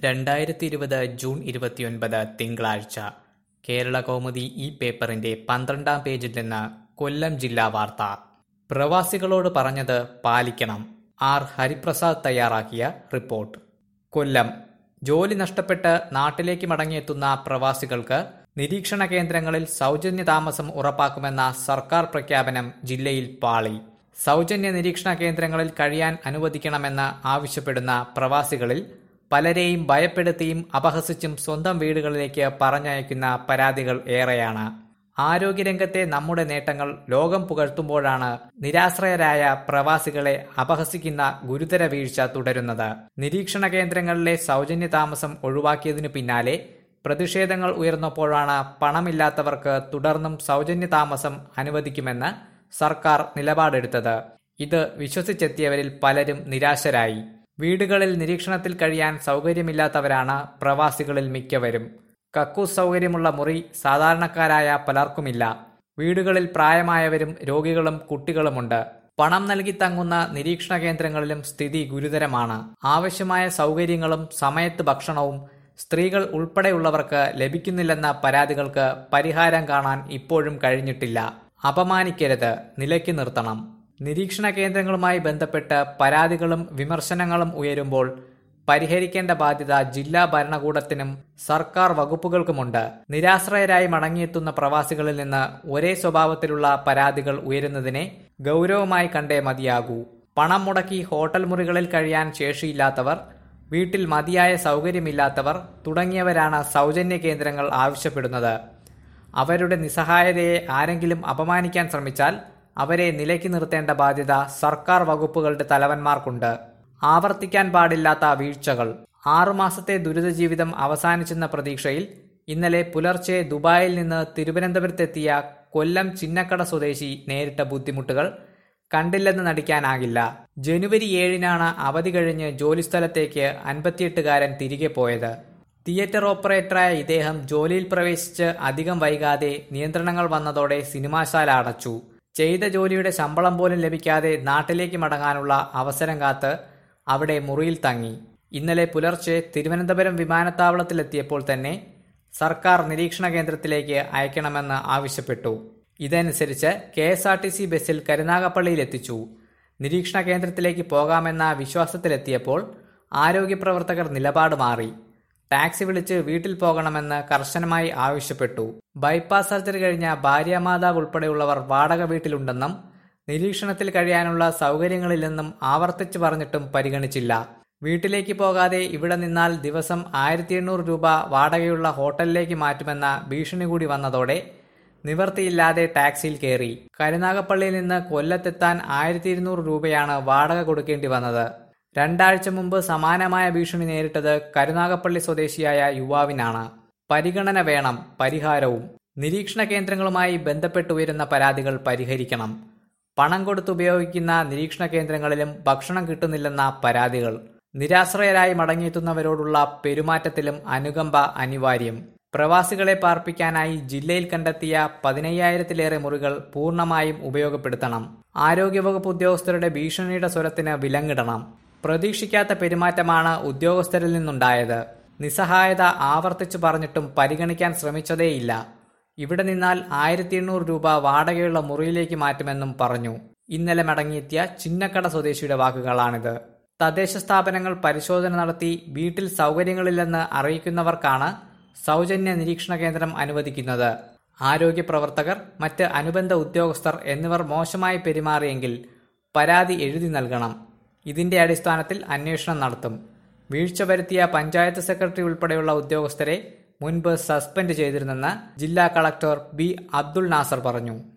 രണ്ടായിരത്തി ഇരുപത് ജൂൺ ഇരുപത്തിയൊൻപത് തിങ്കളാഴ്ച കേരള കൗമുദി ഈ പേപ്പറിന്റെ പന്ത്രണ്ടാം പേജിൽ നിന്ന് കൊല്ലം ജില്ലാ വാർത്ത പ്രവാസികളോട് പറഞ്ഞത് പാലിക്കണം ആർ ഹരിപ്രസാദ് തയ്യാറാക്കിയ റിപ്പോർട്ട് കൊല്ലം ജോലി നഷ്ടപ്പെട്ട് നാട്ടിലേക്ക് മടങ്ങിയെത്തുന്ന പ്രവാസികൾക്ക് നിരീക്ഷണ കേന്ദ്രങ്ങളിൽ സൗജന്യ താമസം ഉറപ്പാക്കുമെന്ന സർക്കാർ പ്രഖ്യാപനം ജില്ലയിൽ പാളി സൗജന്യ നിരീക്ഷണ കേന്ദ്രങ്ങളിൽ കഴിയാൻ അനുവദിക്കണമെന്ന് ആവശ്യപ്പെടുന്ന പ്രവാസികളിൽ പലരെയും ഭയപ്പെടുത്തിയും അപഹസിച്ചും സ്വന്തം വീടുകളിലേക്ക് പറഞ്ഞയക്കുന്ന പരാതികൾ ഏറെയാണ് ആരോഗ്യരംഗത്തെ നമ്മുടെ നേട്ടങ്ങൾ ലോകം പുകഴ്ത്തുമ്പോഴാണ് നിരാശ്രയരായ പ്രവാസികളെ അപഹസിക്കുന്ന ഗുരുതര വീഴ്ച തുടരുന്നത് നിരീക്ഷണ കേന്ദ്രങ്ങളിലെ സൗജന്യ താമസം ഒഴിവാക്കിയതിനു പിന്നാലെ പ്രതിഷേധങ്ങൾ ഉയർന്നപ്പോഴാണ് പണമില്ലാത്തവർക്ക് തുടർന്നും സൗജന്യ താമസം അനുവദിക്കുമെന്ന് സർക്കാർ നിലപാടെടുത്തത് ഇത് വിശ്വസിച്ചെത്തിയവരിൽ പലരും നിരാശരായി വീടുകളിൽ നിരീക്ഷണത്തിൽ കഴിയാൻ സൗകര്യമില്ലാത്തവരാണ് പ്രവാസികളിൽ മിക്കവരും കക്കൂസ് സൗകര്യമുള്ള മുറി സാധാരണക്കാരായ പലർക്കുമില്ല വീടുകളിൽ പ്രായമായവരും രോഗികളും കുട്ടികളുമുണ്ട് പണം നൽകി തങ്ങുന്ന നിരീക്ഷണ കേന്ദ്രങ്ങളിലും സ്ഥിതി ഗുരുതരമാണ് ആവശ്യമായ സൗകര്യങ്ങളും സമയത്ത് ഭക്ഷണവും സ്ത്രീകൾ ഉൾപ്പെടെയുള്ളവർക്ക് ലഭിക്കുന്നില്ലെന്ന പരാതികൾക്ക് പരിഹാരം കാണാൻ ഇപ്പോഴും കഴിഞ്ഞിട്ടില്ല അപമാനിക്കരുത് നിലയ്ക്ക് നിർത്തണം നിരീക്ഷണ കേന്ദ്രങ്ങളുമായി ബന്ധപ്പെട്ട് പരാതികളും വിമർശനങ്ങളും ഉയരുമ്പോൾ പരിഹരിക്കേണ്ട ബാധ്യത ജില്ലാ ഭരണകൂടത്തിനും സർക്കാർ വകുപ്പുകൾക്കുമുണ്ട് നിരാശ്രയരായി മടങ്ങിയെത്തുന്ന പ്രവാസികളിൽ നിന്ന് ഒരേ സ്വഭാവത്തിലുള്ള പരാതികൾ ഉയരുന്നതിനെ ഗൗരവമായി കണ്ടേ മതിയാകൂ പണം മുടക്കി ഹോട്ടൽ മുറികളിൽ കഴിയാൻ ശേഷിയില്ലാത്തവർ വീട്ടിൽ മതിയായ സൗകര്യമില്ലാത്തവർ തുടങ്ങിയവരാണ് സൗജന്യ കേന്ദ്രങ്ങൾ ആവശ്യപ്പെടുന്നത് അവരുടെ നിസ്സഹായതയെ ആരെങ്കിലും അപമാനിക്കാൻ ശ്രമിച്ചാൽ അവരെ നിലയ്ക്ക് നിർത്തേണ്ട ബാധ്യത സർക്കാർ വകുപ്പുകളുടെ തലവന്മാർക്കുണ്ട് ആവർത്തിക്കാൻ പാടില്ലാത്ത വീഴ്ചകൾ ആറുമാസത്തെ ദുരിത ജീവിതം അവസാനിച്ചെന്ന പ്രതീക്ഷയിൽ ഇന്നലെ പുലർച്ചെ ദുബായിൽ നിന്ന് തിരുവനന്തപുരത്തെത്തിയ കൊല്ലം ചിന്നക്കട സ്വദേശി നേരിട്ട ബുദ്ധിമുട്ടുകൾ കണ്ടില്ലെന്ന് നടിക്കാനാകില്ല ജനുവരി ഏഴിനാണ് അവധി കഴിഞ്ഞ് ജോലിസ്ഥലത്തേക്ക് അൻപത്തിയെട്ടുകാരൻ തിരികെ പോയത് തിയേറ്റർ ഓപ്പറേറ്ററായ ഇദ്ദേഹം ജോലിയിൽ പ്രവേശിച്ച് അധികം വൈകാതെ നിയന്ത്രണങ്ങൾ വന്നതോടെ സിനിമാശാല അടച്ചു ചെയ്ത ജോലിയുടെ ശമ്പളം പോലും ലഭിക്കാതെ നാട്ടിലേക്ക് മടങ്ങാനുള്ള അവസരം കാത്ത് അവിടെ മുറിയിൽ തങ്ങി ഇന്നലെ പുലർച്ചെ തിരുവനന്തപുരം വിമാനത്താവളത്തിലെത്തിയപ്പോൾ തന്നെ സർക്കാർ നിരീക്ഷണ കേന്ദ്രത്തിലേക്ക് അയക്കണമെന്ന് ആവശ്യപ്പെട്ടു ഇതനുസരിച്ച് K S R T C ബസ്സിൽ കരുനാഗപ്പള്ളിയിൽ എത്തിച്ചു നിരീക്ഷണ കേന്ദ്രത്തിലേക്ക് പോകാമെന്ന വിശ്വാസത്തിലെത്തിയപ്പോൾ ആരോഗ്യപ്രവർത്തകർ നിലപാട് മാറി ടാക്സി വിളിച്ച് വീട്ടിൽ പോകണമെന്ന് കർശനമായി ആവശ്യപ്പെട്ടു ബൈപ്പാസ് സർജറി കഴിഞ്ഞ ഭാര്യാമാതാവ് ഉൾപ്പെടെയുള്ളവർ വാടക വീട്ടിലുണ്ടെന്നും നിരീക്ഷണത്തിൽ കഴിയാനുള്ള സൗകര്യങ്ങളില്ലെന്നും ആവർത്തിച്ചു പറഞ്ഞിട്ടും പരിഗണിച്ചില്ല വീട്ടിലേക്ക് പോകാതെ ഇവിടെ നിന്നാൽ ദിവസം ആയിരത്തി എണ്ണൂറ് രൂപ വാടകയുള്ള ഹോട്ടലിലേക്ക് മാറ്റുമെന്ന ഭീഷണി കൂടി വന്നതോടെ നിവർത്തിയില്ലാതെ ടാക്സിയിൽ കയറി കരുനാഗപ്പള്ളിയിൽ നിന്ന് കൊല്ലത്തെത്താൻ ആയിരത്തി ഇരുന്നൂറ് രൂപയാണ് വാടക കൊടുക്കേണ്ടി വന്നത് രണ്ടാഴ്ച മുമ്പ് സമാനമായ ഭീഷണി നേരിട്ടത് കരുനാഗപ്പള്ളി സ്വദേശിയായ യുവാവിനാണ് പരിഗണന വേണം പരിഹാരവും നിരീക്ഷണ കേന്ദ്രങ്ങളുമായി ബന്ധപ്പെട്ടുയരുന്ന പരാതികൾ പരിഹരിക്കണം പണം കൊടുത്തുപയോഗിക്കുന്ന നിരീക്ഷണ കേന്ദ്രങ്ങളിലും ഭക്ഷണം കിട്ടുന്നില്ലെന്ന പരാതികൾ നിരാശ്രയരായി മടങ്ങിയെത്തുന്നവരോടുള്ള പെരുമാറ്റത്തിലും അനുകമ്പ അനിവാര്യം പ്രവാസികളെ പാർപ്പിക്കാനായി ജില്ലയിൽ കണ്ടെത്തിയ പതിനയ്യായിരത്തിലേറെ മുറികൾ പൂർണ്ണമായും ഉപയോഗപ്പെടുത്തണം ആരോഗ്യവകുപ്പ് ഉദ്യോഗസ്ഥരുടെ ഭീഷണിയുടെ സ്വരത്തിന് വിലങ്ങിടണം പ്രതീക്ഷിക്കാത്ത പെരുമാറ്റമാണ് ഉദ്യോഗസ്ഥരിൽ നിന്നുണ്ടായത് നിസ്സഹായത ആവർത്തിച്ചു പറഞ്ഞിട്ടും പരിഗണിക്കാൻ ശ്രമിച്ചതേയില്ല ഇവിടെ നിന്നാൽ ആയിരത്തി എണ്ണൂറ് രൂപ വാടകയുള്ള മുറിയിലേക്ക് മാറ്റുമെന്നും പറഞ്ഞു ഇന്നലെ മടങ്ങിയെത്തിയ ചിന്നക്കട സ്വദേശിയുടെ വാക്കുകളാണിത് തദ്ദേശ സ്ഥാപനങ്ങൾ പരിശോധന നടത്തി വീട്ടിൽ സൗകര്യങ്ങളില്ലെന്ന് അറിയിക്കുന്നവർക്കാണ് സൗജന്യ നിരീക്ഷണ കേന്ദ്രം അനുവദിക്കുന്നത് ആരോഗ്യ പ്രവർത്തകർ മറ്റ് അനുബന്ധ ഉദ്യോഗസ്ഥർ എന്നിവർ മോശമായി പെരുമാറിയെങ്കിൽ പരാതി എഴുതി നൽകണം ഇതിന്റെ അടിസ്ഥാനത്തിൽ അന്വേഷണം നടത്തും വീഴ്ച വരുത്തിയ പഞ്ചായത്ത് സെക്രട്ടറി ഉൾപ്പെടെയുള്ള ഉദ്യോഗസ്ഥരെ മുൻപ് സസ്പെൻഡ് ചെയ്തിരുന്നെന്ന് ജില്ലാ കളക്ടർ ബി അബ്ദുൾ നാസർ പറഞ്ഞു